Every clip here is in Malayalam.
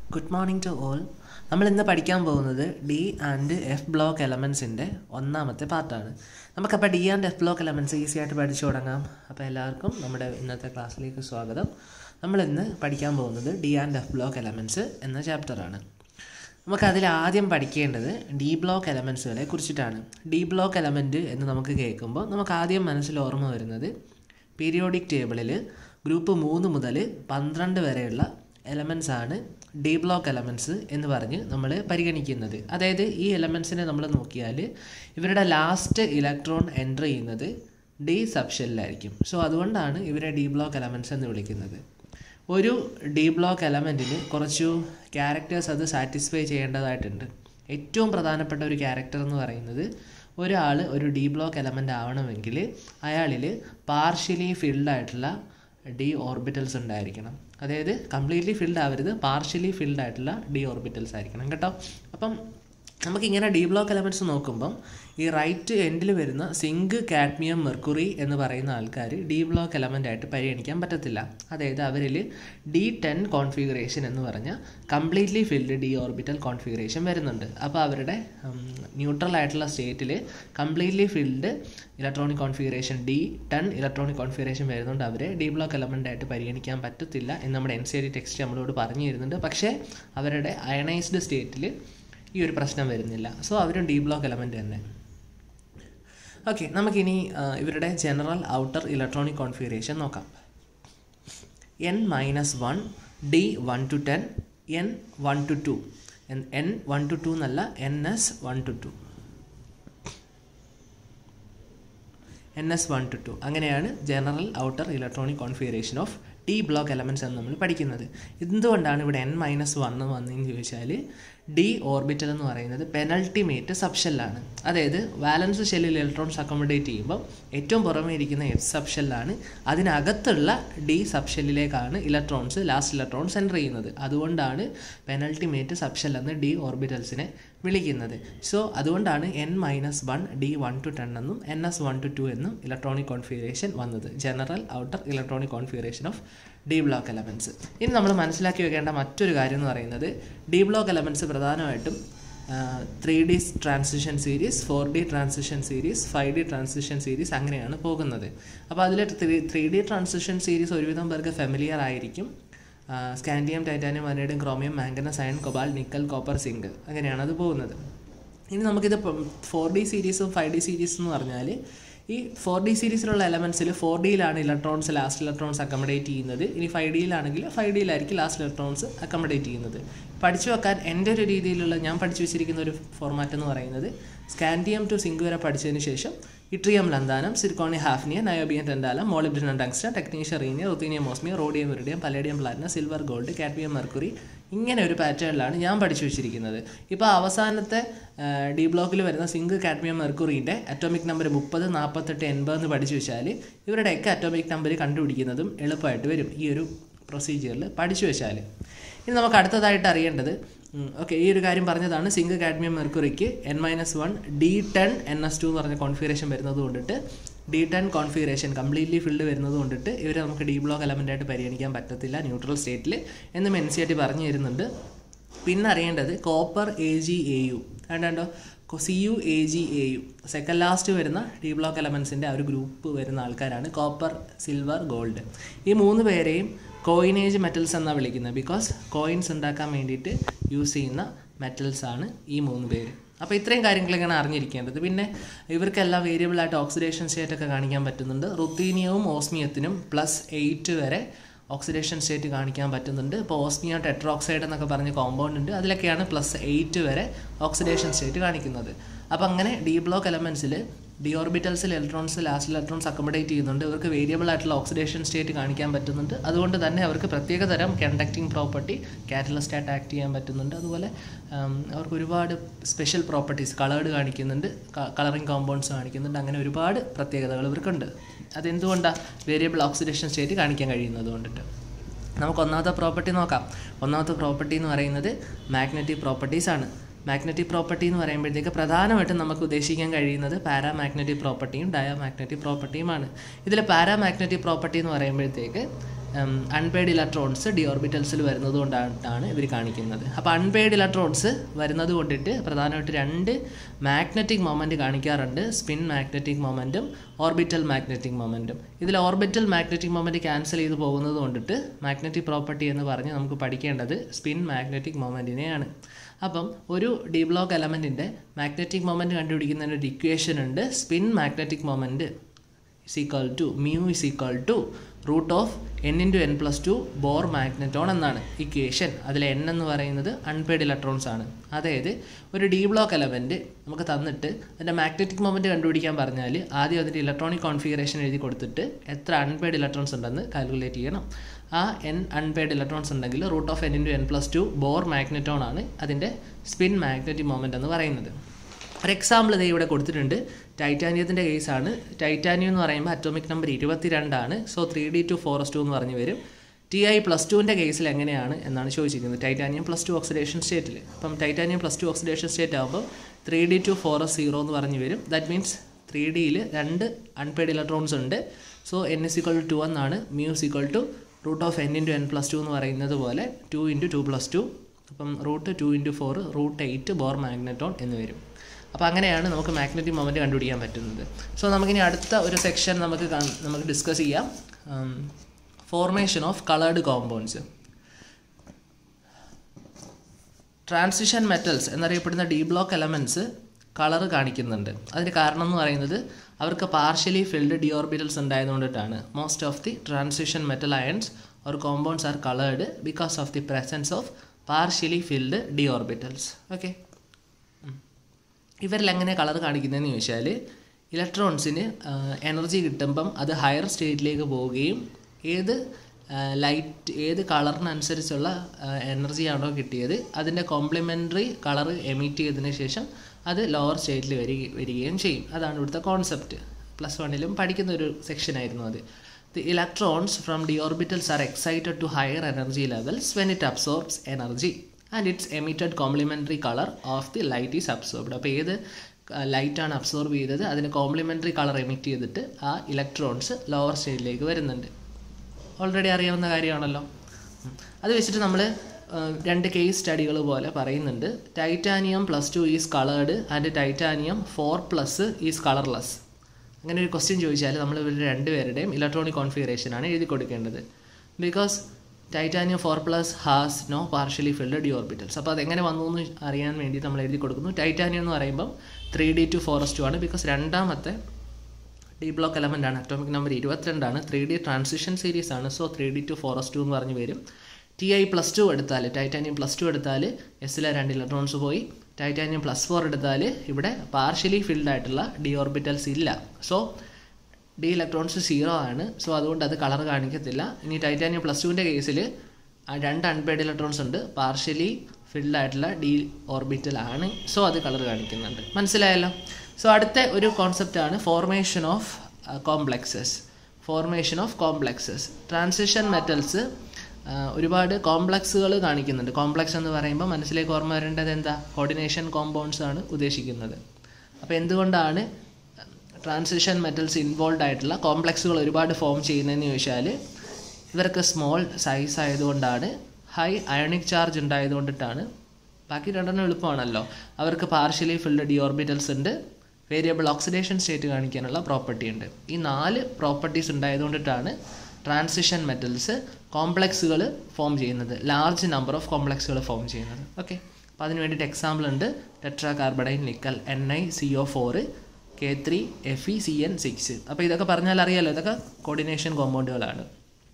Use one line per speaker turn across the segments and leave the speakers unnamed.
ഗുഡ് മോർണിംഗ് ടു ഓൾ നമ്മൾ ഇന്ന് പഠിക്കാൻ പോകുന്നത് ഡി ആൻഡ് എഫ് ബ്ലോക്ക് എലമെൻസിൻ്റെ ഒന്നാമത്തെ പാർട്ടാണ് നമുക്കപ്പോൾ D and F block elements easy ആയിട്ട് പഠിച്ചു തുടങ്ങാം അപ്പോൾ എല്ലാവർക്കും നമ്മുടെ ഇന്നത്തെ ക്ലാസ്സിലേക്ക് സ്വാഗതം നമ്മൾ ഇന്ന് പഠിക്കാൻ പോകുന്നത് D and F block elements എന്ന ചാപ്റ്ററാണ് നമുക്കതിൽ ആദ്യം പഠിക്കേണ്ടത് ഡി ബ്ലോക്ക് എലമെൻറ്റ്സുകളെ കുറിച്ചിട്ടാണ് ഡി ബ്ലോക്ക് എലമെൻറ്റ് എന്ന് നമുക്ക് കേൾക്കുമ്പോൾ നമുക്ക് ആദ്യം മനസ്സിൽ ഓർമ്മ വരുന്നത് പീരിയോഡിക് ടേബിളിൽ ഗ്രൂപ്പ് മൂന്ന് മുതൽ പന്ത്രണ്ട് വരെയുള്ള എലമെൻസ് ആണ് ഡി ബ്ലോക്ക് എലമെൻറ്റ്സ് എന്ന് പറഞ്ഞ് നമ്മൾ പരിഗണിക്കുന്നത് അതായത് ഈ എലമെൻസിനെ നമ്മൾ നോക്കിയാൽ ഇവരുടെ ലാസ്റ്റ് ഇലക്ട്രോൺ എൻ്റർ ചെയ്യുന്നത് ഡി സബ്ഷെല്ലായിരിക്കും സോ അതുകൊണ്ടാണ് ഇവരെ ഡി ബ്ലോക്ക് എലമെൻറ്റ്സ് എന്ന് വിളിക്കുന്നത് ഒരു ഡി ബ്ലോക്ക് എലമെൻറ്റിന് കുറച്ചു ക്യാരക്ടേഴ്സ് അത് സാറ്റിസ്ഫൈ ചെയ്യേണ്ടതായിട്ടുണ്ട് ഏറ്റവും പ്രധാനപ്പെട്ട ഒരു ക്യാരക്ടർ എന്ന് പറയുന്നത് ഒരാൾ ഒരു ഡി ബ്ലോക്ക് എലമെൻ്റ് ആവണമെങ്കിൽ അയാളിൽ പാർഷ്യലി ഫിൽഡ് ആയിട്ടുള്ള ഡി ഓർബിറ്റൽസ് ഉണ്ടായിരിക്കണം അതായത് കംപ്ലീറ്റ്ലി ഫിൽഡ് ആവരുത് പാർഷ്യലി ഫിൽഡ് ആയിട്ടുള്ള ഡി ഓർബിറ്റൽസ് ആയിരിക്കണം കേട്ടോ അപ്പം നമുക്കിങ്ങനെ ഡി ബ്ലോക്ക് എലമെൻറ്റ്സ് നോക്കുമ്പം ഈ റൈറ്റ് എൻഡിൽ വരുന്ന സിങ്ക് കാഡ്മിയം മെർക്കുറി എന്ന് പറയുന്ന ആൾക്കാർ ഡി ബ്ലോക്ക് എലമെൻ്റ് ആയിട്ട് പരിഗണിക്കാൻ പറ്റത്തില്ല അതായത് അവരിൽ ഡി ടെൻ കോൺഫിഗറേഷൻ എന്ന് പറഞ്ഞ completely filled D orbital configuration വരുന്നുണ്ട് അപ്പോൾ അവരുടെ ന്യൂട്രൽ ആയിട്ടുള്ള സ്റ്റേറ്റിൽ completely filled electronic configuration D ten electronic configuration വരുന്നുണ്ട് അവരെ ഡി ബ്ലോക്ക് എലമെൻ്റ് ആയിട്ട് പരിഗണിക്കാൻ പറ്റത്തില്ല എന്ന് നമ്മുടെ എൻ സി ഡി ടെക്സ്റ്റ് നമ്മളോട് പറഞ്ഞു തരുന്നുണ്ട് പക്ഷേ അവരുടെ അയണൈസ്ഡ് സ്റ്റേറ്റിൽ ഈ ഒരു പ്രശ്നം വരുന്നില്ല സോ അവരും ഡി ബ്ലോക്ക് എലമെൻ്റ് തന്നെ ഓക്കെ നമുക്കിനി ഇവരുടെ ജനറൽ ഔട്ടർ ഇലക്ട്രോണിക് കോൺഫിഗറേഷൻ നോക്കാം N minus one D one to ten N one to two N one to two എന്നല്ല N S one to two N S one to two അങ്ങനെയാണ് general outer electronic configuration of D block elements എന്ന് നമ്മൾ പഠിക്കുന്നത് എന്തുകൊണ്ടാണ് ഇവിടെ എൻ മൈനസ് വൺ വന്നതെന്ന് ചോദിച്ചാൽ ഡി ഓർബിറ്റൽ എന്ന് പറയുന്നത് പെനൾട്ടിമേറ്റ് സബ്ഷെല്ലാണ് അതായത് വാലൻസ് ഷെല്ലിൽ ഇലക്ട്രോൺസ് അക്കോമഡേറ്റ് ചെയ്യുമ്പോൾ ഏറ്റവും പുറമേ ഇരിക്കുന്ന എഫ് സബ്ഷെല്ലാണ് അതിനകത്തുള്ള ഡി സബ്ഷെല്ലിലേക്കാണ് ഇലക്ട്രോൺസ് ലാസ്റ്റ് ഇലക്ട്രോൺസ് എൻ്റർ ചെയ്യുന്നത് അതുകൊണ്ടാണ് പെനൾട്ടിമേറ്റ് സബ്ഷെൽ എന്ന് ഡി ഓർബിറ്റൽസിനെ വിളിക്കുന്നത് സോ അതുകൊണ്ടാണ് N minus one D one to ten എന്നും N S one to two എന്നും ഇലക്ട്രോണിക് കോൺഫിഗറേഷൻ വന്നത് general outer electronic configuration of D block elements ഇനി നമ്മൾ മനസ്സിലാക്കി വെക്കേണ്ട മറ്റൊരു കാര്യം എന്ന് പറയുന്നത് ഡി ബ്ലോക്ക് എലമെൻറ്റ്സ് പ്രധാനമായിട്ടും three D transition series four D transition series five D transition series അങ്ങനെയാണ് പോകുന്നത് അപ്പോൾ അതിൽ three three D transition series ഒരുവിധം പേർക്ക് ഫെമിലിയർ ആയിരിക്കും scandium titanium vanadium chromium manganese iron cobalt nickel copper zinc അങ്ങനെയാണ് അത് പോകുന്നത് ഇനി നമുക്കിത് ഫോർ ഡി സീരീസും ഫൈവ് ഡി സീരീസും എന്ന് പറഞ്ഞാൽ ഈ ഫോർ ഡി സീരീസിലുള്ള എലമെൻസിൽ ഫോർ ഡിയിലാണ് ഇലക്ട്രോൺസ് ലാസ്റ്റ് ഇലക്ട്രോൺസ് അക്കമഡേറ്റ് ചെയ്യുന്നത് ഇനി ഫൈവ് ഡിയിലാണെങ്കിൽ ഫൈവ് ഡിയിലായിരിക്കും ലാസ്റ്റ് ഇലക്ട്രോൺസ് അക്കമഡേറ്റ് ചെയ്യുന്നത് പഠിച്ചു വെക്കാൻ എൻ്റെ ഒരു രീതിയിലുള്ള ഞാൻ പഠിച്ചു വെച്ചിരിക്കുന്ന ഒരു ഫോർമാറ്റ് എന്ന് പറയുന്നത് സ്കാൻഡിയം ടു സിങ്ക് വരെ പഠിച്ചതിന് ശേഷം yttrium lanthanum zirconium hafnium niobium tantalum molybdenum tungsten ടെക്നീഷ്യ rhenium ruthenium osmium rhodium iridium palladium platinum silver gold cadmium mercury ഇങ്ങനെ ഒരു പാറ്റേണിലാണ് ഞാൻ പഠിച്ചു വെച്ചിരിക്കുന്നത് ഇപ്പോൾ അവസാനത്തെ ഡി ബ്ലോക്കിൽ വരുന്ന സിങ്ക് കാഡ്മിയം മെർക്കുറിൻ്റെ അറ്റോമിക് നമ്പർ മുപ്പത് നാൽപ്പത്തെട്ട് എൺപത് എന്ന് പഠിച്ചു വെച്ചാൽ ഇവരുടെയൊക്കെ അറ്റോമിക് നമ്പർ കണ്ടുപിടിക്കുന്നതും എളുപ്പമായിട്ട് വരും ഈ ഒരു പ്രൊസീജിയറിൽ പഠിച്ചു വെച്ചാൽ ഇനി നമുക്ക് അടുത്തതായിട്ട് അറിയേണ്ടത് ഓക്കെ ഈ ഒരു കാര്യം പറഞ്ഞതാണ് സിങ്ക് കാഡ്മിയം മെർക്കുറിക്ക് N minus one D ten N S two എന്ന് പറഞ്ഞ കോൺഫിഗറേഷൻ വരുന്നത് കൊണ്ടിട്ട് D ten configuration completely filled വരുന്നത് കൊണ്ടിട്ട് ഇവരെ നമുക്ക് ഡി ബ്ലോക്ക് എലമെൻ്റ് ആയിട്ട് പരിഗണിക്കാൻ പറ്റത്തില്ല ന്യൂട്രൽ സ്റ്റേറ്റിൽ എന്നും എൻ സി ആർ ടി പറഞ്ഞു തരുന്നുണ്ട് പിന്നെ അറിയേണ്ടത് copper A G A U കണ്ടോ C U A G A U second last വരുന്ന ഡി ബ്ലോക്ക് എലമെൻസിൻ്റെ ആ ഒരു ഗ്രൂപ്പ് വരുന്ന ആൾക്കാരാണ് കോപ്പർ സിൽവർ ഗോൾഡ് ഈ മൂന്ന് പേരെയും കോയിനേജ് മെറ്റൽസ് എന്നാണ് വിളിക്കുന്നത് ബിക്കോസ് കോയിൻസ് ഉണ്ടാക്കാൻ വേണ്ടിയിട്ട് യൂസ് ചെയ്യുന്ന മെറ്റൽസ് ആണ് ഈ മൂന്ന് പേര് അപ്പോൾ ഇത്രയും കാര്യങ്ങളൊക്കെയാണ് അറിഞ്ഞിരിക്കേണ്ടത് പിന്നെ ഇവർക്കെല്ലാം വേരിയബിൾ ആയിട്ട് ഓക്സിഡേഷൻ സ്റ്റേറ്റ് ഒക്കെ കാണിക്കാൻ പറ്റുന്നുണ്ട് റുത്തീനിയവും ഓസ്മിയത്തിനും പ്ലസ് എയ്റ്റ് വരെ ഓക്സിഡേഷൻ സ്റ്റേറ്റ് കാണിക്കാൻ പറ്റുന്നുണ്ട് ഇപ്പോൾ ഓസ്മിയ ടെട്രോക്സൈഡ് എന്നൊക്കെ പറഞ്ഞ കോമ്പൗണ്ട് ഉണ്ട് അതിലൊക്കെയാണ് പ്ലസ് എയ്റ്റ് വരെ ഓക്സിഡേഷൻ സ്റ്റേറ്റ് കാണിക്കുന്നത് അപ്പോൾ അങ്ങനെ ഡി ബ്ലോക്ക് എലമെൻസിൽ ഡി ഓർബിറ്റൽസിൽ ഇലക്ട്രോൺസ് ലാസ്റ്റ് ഇലക്ട്രോൺസ് അക്കോമഡേറ്റ് ചെയ്യുന്നുണ്ട് ഇവർക്ക് വേരിയബിൾ ആയിട്ടുള്ള ഓക്സിഡേഷൻ സ്റ്റേറ്റ് കാണിക്കാൻ പറ്റുന്നുണ്ട് അതുകൊണ്ട് തന്നെ അവർക്ക് പ്രത്യേക തരം കണ്ടക്റ്റിംഗ് പ്രോപ്പർട്ടി കാറ്റലിസ്റ്റ് ആയിട്ട് ആക്ട് ചെയ്യാൻ പറ്റുന്നുണ്ട് അതുപോലെ അവർക്ക് ഒരുപാട് സ്പെഷ്യൽ പ്രോപ്പർട്ടീസ് കളേർഡ് കാണിക്കുന്നുണ്ട് കളറിങ് കോമ്പൗണ്ട്സ് കാണിക്കുന്നുണ്ട് അങ്ങനെ ഒരുപാട് പ്രത്യേകതകൾ ഇവർക്കുണ്ട് അതെന്തുകൊണ്ടാണ് വേരിയബിൾ ഓക്സിഡേഷൻ സ്റ്റേറ്റ് കാണിക്കാൻ കഴിയുന്നത് കൊണ്ടിട്ട് നമുക്ക് ഒന്നാമത്തെ പ്രോപ്പർട്ടി നോക്കാം ഒന്നാമത്തെ പ്രോപ്പർട്ടി എന്ന് പറയുന്നത് മാഗ്നറ്റിക് പ്രോപ്പർട്ടീസ് ആണ് മാഗ്നറ്റിക് പ്രോപ്പർട്ടി എന്ന് പറയുമ്പോഴത്തേക്ക് പ്രധാനമായിട്ടും നമുക്ക് ഉദ്ദേശിക്കാൻ കഴിയുന്നത് പാരാമാഗ്നറ്റിക് പ്രോപ്പർട്ടിയും ഡയാമാഗ്നറ്റിക് പ്രോപ്പർട്ടിയുമാണ് ഇതിൽ പാരാമാഗ്നറ്റിക് പ്രോപ്പർട്ടി എന്ന് പറയുമ്പോഴത്തേക്ക് അൺപെയ്ഡ് ഇലക്ട്രോൺസ് ഡി ഓർബിറ്റൽസിൽ വരുന്നത് കൊണ്ടാണ് ഇവർ കാണിക്കുന്നത് അപ്പോൾ അൺപെയ്ഡ് ഇലക്ട്രോൺസ് വരുന്നത് കൊണ്ടിട്ട് പ്രധാനമായിട്ട് രണ്ട് മാഗ്നറ്റിക് മൊമെൻറ്റ് കാണിക്കാറുണ്ട് സ്പിൻ മാഗ്നറ്റിക് മൊമെൻറ്റും ഓർബിറ്റൽ മാഗ്നറ്റിക് മൊമെൻറ്റും ഇതിൽ ഓർബിറ്റൽ മാഗ്നറ്റിക് മൊമെൻറ്റ് ക്യാൻസൽ ചെയ്ത് പോകുന്നത് കൊണ്ടിട്ട് മാഗ്നറ്റിക് പ്രോപ്പർട്ടി എന്ന് പറഞ്ഞ് നമുക്ക് പഠിക്കേണ്ടത് സ്പിൻ മാഗ്നറ്റിക് മൊമെൻറ്റിനെയാണ് അപ്പം ഒരു ഡി ബ്ലോക്ക് എലമെൻറ്റിൻ്റെ മാഗ്നറ്റിക് മൊമെൻറ്റ് കണ്ടുപിടിക്കുന്നതിന് ഒരു ഇക്വേഷൻ ഉണ്ട് spin magnetic moment is equal to mu is equal to root of n into n plus 2 Bohr magneton എന്നാണ് ഇക്വേഷൻ അതിൽ n എന്ന് പറയുന്നത് അൺപെയ്ഡ് ഇലക്ട്രോൺസ് ആണ് അതായത് ഒരു ഡി ബ്ലോക്ക് എലമെൻറ്റ് നമുക്ക് തന്നിട്ട് അതിൻ്റെ മാഗ്നറ്റിക് മൊമെൻറ്റ് കണ്ടുപിടിക്കാൻ പറഞ്ഞാൽ ആദ്യം അതിൻ്റെ ഇലക്ട്രോണിക് കോൺഫിഗറേഷൻ എഴുതി കൊടുത്തിട്ട് എത്ര അൺപെയ്ഡ് ഇലക്ട്രോൺസ് ഉണ്ടെന്ന് കാൽക്കുലേറ്റ് ചെയ്യണം ആ എൻ അൺപെയ്ഡ് ഇലക്ട്രോൺസ് ഉണ്ടെങ്കിൽ root of N into N plus two Bohr magneton ആണ് അതിൻ്റെ സ്പിൻ മാഗ്നറ്റിക് മൊമെൻറ്റ് എന്ന് പറയുന്നത് ഒരു എക്സാമ്പിൾ ഇത് ഇവിടെ കൊടുത്തിട്ടുണ്ട് ടൈറ്റാനിയത്തിൻ്റെ കേസാണ് ടൈറ്റാനിയം എന്ന് പറയുമ്പോൾ അറ്റോമിക് നമ്പർ ഇരുപത്തിരണ്ടാണ് so three D two four S two എന്ന് പറഞ്ഞ് വരും ടി ഐ പ്ലസ് ടുവിൻ്റെ കേസിൽ എങ്ങനെയാണ് എന്നാണ് ചോദിച്ചിരിക്കുന്നത് ടൈറ്റാനിയം പ്ലസ് ടു ഓക്സിഡേഷൻ സ്റ്റേറ്റിൽ അപ്പം titanium plus two oxidation state ആകുമ്പോൾ three D two four S zero എന്ന് പറഞ്ഞ് വരും ദാറ്റ് മീൻസ് ത്രീ ഡിയിൽ രണ്ട് അൺപെയ്ഡ് ഇലക്ട്രോൺസ് ഉണ്ട് so n is equal to എന്നാണ് mu's equal to root of N into N plus two എന്ന് പറയുന്നത് പോലെ two into two plus two അപ്പം root two into four root eight Bohr magneton എന്ന് വരും അപ്പോൾ അങ്ങനെയാണ് നമുക്ക് മാഗ്നറ്റിക് മൊമെൻറ്റ് കണ്ടുപിടിക്കാൻ പറ്റുന്നത് സോ നമുക്കിനി അടുത്ത ഒരു സെക്ഷൻ നമുക്ക് കാ- നമുക്ക് ഡിസ്കസ് ചെയ്യാം formation of coloured compounds transition metals എന്നറിയപ്പെടുന്ന ഡി ബ്ലോക്ക് എലമെൻറ്റ്സ് കളർ കാണിക്കുന്നുണ്ട് അതിന് കാരണം എന്ന് പറയുന്നത് അവർക്ക് പാർഷ്യലി ഫിൽഡ് ഡി ഓർബിറ്റൽസ് ഉണ്ടായതുകൊണ്ടിട്ടാണ് most of the transition metal ions or compounds are coloured because of the presence of partially filled D orbitals okay ഇവരിൽ എങ്ങനെ കളർ കാണിക്കുന്നതെന്ന് ചോദിച്ചാൽ ഇലക്ട്രോൺസിന് എനർജി കിട്ടുമ്പം അത് ഹയർ സ്റ്റേറ്റിലേക്ക് പോവുകയും ഏത് ലൈറ്റ് ഏത് കളറിനനുസരിച്ചുള്ള എനർജിയാണോ കിട്ടിയത് അതിൻ്റെ കോംപ്ലിമെൻ്ററി കളർ എമിറ്റ് ചെയ്തതിന് ശേഷം അത് ലോവർ സ്റ്റേറ്റിൽ വരിക വരികയും ചെയ്യും അതാണ് ഇവിടുത്തെ കോൺസെപ്റ്റ് പ്ലസ് വണ്ണിലും പഠിക്കുന്ന ഒരു സെക്ഷനായിരുന്നു അത് the electrons from D orbitals are excited to higher energy levels when it absorbs energy and its emitted complementary colour of the light is absorbed അപ്പോൾ ഏത് ലൈറ്റാണ് അബ്സോർബ് ചെയ്തത് അതിന് കോംപ്ലിമെൻ്ററി കളർ എമിറ്റ് ചെയ്തിട്ട് ആ ഇലക്ട്രോൺസ് ലോവർ സ്റ്റേജിലേക്ക് വരുന്നുണ്ട് ഓൾറെഡി അറിയാവുന്ന കാര്യമാണല്ലോ ഉം. അത് വെച്ചിട്ട് നമ്മൾ രണ്ട് കേസ് സ്റ്റഡികൾ പോലെ പറയുന്നുണ്ട് titanium plus two is coloured and titanium four plus is colourless അങ്ങനെ ഒരു ക്വസ്റ്റ്യൻ ചോദിച്ചാൽ നമ്മൾ ഇവർ രണ്ടുപേരുടെയും ഇലക്ട്രോണിക് കോൺഫിഗറേഷനാണ് എഴുതി കൊടുക്കേണ്ടത് because titanium four plus has no partially filled D orbitals അപ്പോൾ അതെങ്ങനെ വന്നു എന്ന് അറിയാൻ വേണ്ടി നമ്മൾ എഴുതി കൊടുക്കുന്നു ടൈറ്റാനിയം എന്ന് പറയുമ്പം three D two four S two ആണ് ബിക്കോസ് രണ്ടാമത്തെ ഡി ബ്ലോക്ക് എലമെൻ്റ് ആണ് അറ്റോമിക് നമ്പർ ഇരുപത്തിരണ്ടാണ് ത്രീ ഡി ട്രാൻസിഷൻ സീരീസ് ആണ് so three D two four S two എന്ന് പറഞ്ഞ് വരും ടി ഐ പ്ലസ് ടു എടുത്താൽ ടൈറ്റാനിയം പ്ലസ് ടു എടുത്താൽ എസ്സിലെ രണ്ട് ഇലക്ട്രോൺസ് പോയി ടൈറ്റാനിയം പ്ലസ് ഫോർ എടുത്താൽ ഇവിടെ പാർഷ്യലി ഫിൽഡ് ആയിട്ടുള്ള ഡി ഓർബിറ്റൽസ് ഇല്ല സോ ഡി ഇലക്ട്രോൺസ് സീറോ ആണ് സോ അതുകൊണ്ട് അത് കളർ കാണിക്കത്തില്ല ഇനി ടൈറ്റാനിയം പ്ലസ് ടുവിൻ്റെ കേസിൽ രണ്ട് അൺപെയ്ഡ് ഇലക്ട്രോൺസ് ഉണ്ട് പാർഷ്യലി ഫിൽഡ് ആയിട്ടുള്ള ഡി ഓർബിറ്റൽ ആണ് സോ അത് കളർ കാണിക്കുന്നുണ്ട് മനസ്സിലായല്ലോ സോ അടുത്ത ഒരു കോൺസെപ്റ്റാണ് formation of complexes formation of complexes transition metals ഒരുപാട് കോംപ്ലക്സുകൾ കാണിക്കുന്നുണ്ട് കോംപ്ലക്സ് എന്ന് പറയുമ്പോൾ മനസ്സിലേക്ക് ഓർമ്മ വരേണ്ടത് എന്താ കോർഡിനേഷൻ കോമ്പൗണ്ട്സ് ആണ് ഉദ്ദേശിക്കുന്നത് അപ്പോൾ എന്തുകൊണ്ടാണ് ട്രാൻസിഷൻ മെറ്റൽസ് ഇൻവോൾവ് ആയിട്ടുള്ള കോംപ്ലക്സുകൾ ഒരുപാട് ഫോം ചെയ്യുന്നതെന്ന് ചോദിച്ചാൽ ഇവർക്ക് സ്മോൾ സൈസ് ആയതുകൊണ്ടാണ് ഹൈ അയോണിക് ചാർജ് ഉണ്ടായതുകൊണ്ടിട്ടാണ് ബാക്കി രണ്ടെണ്ണം എളുപ്പമാണല്ലോ അവർക്ക് പാർഷ്യലി ഫിൽഡ് ഡി ഓർബിറ്റൽസ് ഉണ്ട് വേരിയബിൾ ഓക്സിഡേഷൻ സ്റ്റേറ്റ് കാണിക്കാനുള്ള പ്രോപ്പർട്ടി ഉണ്ട് ഈ നാല് പ്രോപ്പർട്ടീസ് ഉണ്ടായതുകൊണ്ടിട്ടാണ് ട്രാൻസിഷൻ മെറ്റൽസ് കോംപ്ലക്സുകൾ ഫോം ചെയ്യുന്നത് ലാർജ് നമ്പർ ഓഫ് കോംപ്ലക്സുകൾ ഫോം ചെയ്യുന്നത് ഓക്കെ അപ്പോൾ അതിന് വേണ്ടിയിട്ട് എക്സാമ്പിൾ ഉണ്ട് tetra carbonyl nickel N I C O four K three F E C N six അപ്പോൾ ഇതൊക്കെ പറഞ്ഞാൽ അറിയാലോ ഇതൊക്കെ കോർഡിനേഷൻ കോമ്പൗണ്ടുകളാണ്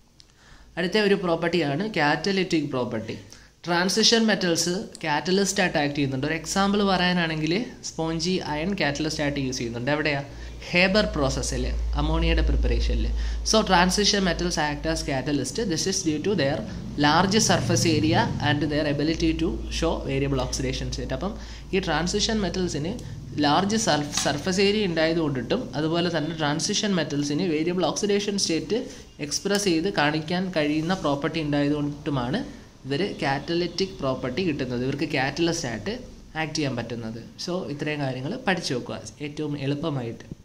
അടുത്ത ഒരു പ്രോപ്പർട്ടിയാണ് catalytic property transition metals catalyst ആയിട്ട് ആക്ട് ചെയ്യുന്നുണ്ട് ഒരു എക്സാമ്പിൾ പറയാനാണെങ്കിൽ സ്പോഞ്ചി അയൺ കാറ്റലിസ്റ്റ് ആയിട്ട് യൂസ് ചെയ്യുന്നുണ്ട് എവിടെയാ ഹേബർ പ്രോസസ്സിൽ അമോണിയയുടെ പ്രിപ്പറേഷനിൽ so transition metals act as catalyst this is due to their large surface area and their ability to show variable oxidation state അപ്പം ഈ ട്രാൻസിഷൻ മെറ്റൽസിന് ലാർജ് സർഫസ് ഏരിയ ഉണ്ടായതുകൊണ്ടിട്ടും അതുപോലെ തന്നെ ട്രാൻസിഷൻ മെറ്റൽസിന് വേരിയബിൾ ഓക്സിഡേഷൻ സ്റ്റേറ്റ് എക്സ്പ്രസ് ചെയ്ത് കാണിക്കാൻ കഴിയുന്ന പ്രോപ്പർട്ടി ഉണ്ടായതുകൊണ്ടുമാണ് ഇവർ കാറ്റലിറ്റിക് പ്രോപ്പർട്ടി കിട്ടുന്നത് ഇവർക്ക് കാറ്റലിസ്റ്റ് ആയിട്ട് ആക്ട് ചെയ്യാൻ പറ്റുന്നത് സോ ഇത്രയും കാര്യങ്ങൾ പഠിച്ചു വെക്കുക ഏറ്റവും എളുപ്പമായിട്ട്